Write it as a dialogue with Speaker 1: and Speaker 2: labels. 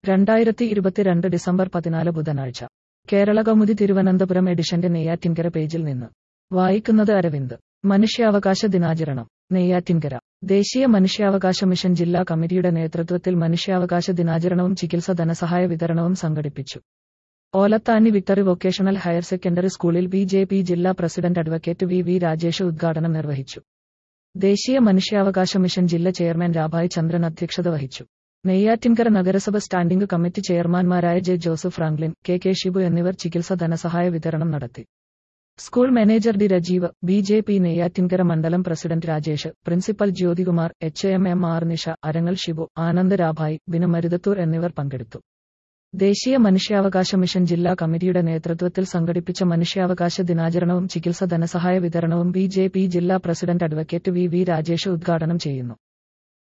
Speaker 1: രണ്ടായിരത്തി ഇരുപത്തിരണ്ട് ഡിസംബർ പതിനാല് ബുധനാഴ്ച കേരള കൗമുദി തിരുവനന്തപുരം എഡിഷന്റെ നെയ്യാറ്റിൻകര പേജിൽ നിന്ന് വായിക്കുന്നത് അരവിന്ദ് മനുഷ്യാവകാശ ദിനാചരണം നെയ്യാറ്റിൻകര ദേശീയ മനുഷ്യാവകാശ മിഷൻ ജില്ലാ കമ്മിറ്റിയുടെ നേതൃത്വത്തിൽ മനുഷ്യാവകാശ ദിനാചരണവും ചികിത്സ ധനസഹായ വിതരണവും സംഘടിപ്പിച്ചു Olathanni victory vocational higher secondary സ്കൂളിൽ ബി ജെ പി ജില്ലാ president advocate V V Rajesh ഉദ്ഘാടനം നിർവഹിച്ചു ദേശീയ മനുഷ്യാവകാശ മിഷൻ ജില്ല ചെയർമാൻ രാഭായ് ചന്ദ്രൻ അധ്യക്ഷത വഹിച്ചു നെയ്യാറ്റിൻകര നഗരസഭ സ്റ്റാൻഡിംഗ് കമ്മിറ്റി ചെയർമാൻമാരായ J Joseph Franklin K K Shibu എന്നിവർ ചികിത്സ ധനസഹായ വിതരണം നടത്തി school manager D Rajeev B J P Neyyattinkara മണ്ഡലം president Rajesh principal Jyothikumar H M M R Nisha Arangal Shibu Anand Rabhai Binu Maruthathur എന്നിവർ പങ്കെടുത്തു ദേശീയ മനുഷ്യാവകാശ മിഷൻ ജില്ലാ കമ്മിറ്റിയുടെ നേതൃത്വത്തിൽ സംഘടിപ്പിച്ച മനുഷ്യാവകാശ ദിനാചരണവും ചികിത്സ ധനസഹായ വിതരണവും ബി ജെ പി ജില്ലാ president advocate V V Rajesh ഉദ്ഘാടനം ചെയ്യുന്നു